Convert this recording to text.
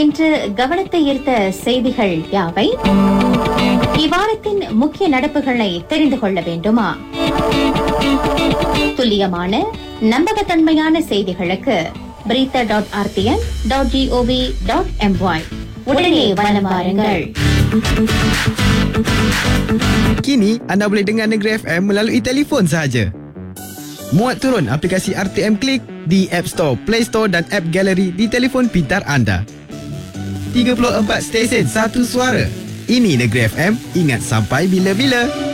இன்று கவனத்தை ஈர்த்த செய்திகள் யாவை இவ்வாரத்தின் முக்கிய நடப்புகளை தெரிந்து கொள்ள வேண்டுமா துல்லியமான நம்பகத்தன்மையான செய்திகளுக்கு பிரீத்த dot RTN dot GOV dot MY உடனே வலம் வாருங்கள் Kini anda boleh dengar Negeri FM melalui telefon sahaja. Muat turun aplikasi RTM Klik di App Store, Play Store dan App Gallery di telefon pintar anda. 34 stesen satu suara. Ini Negeri FM, ingat sampai bila-bila.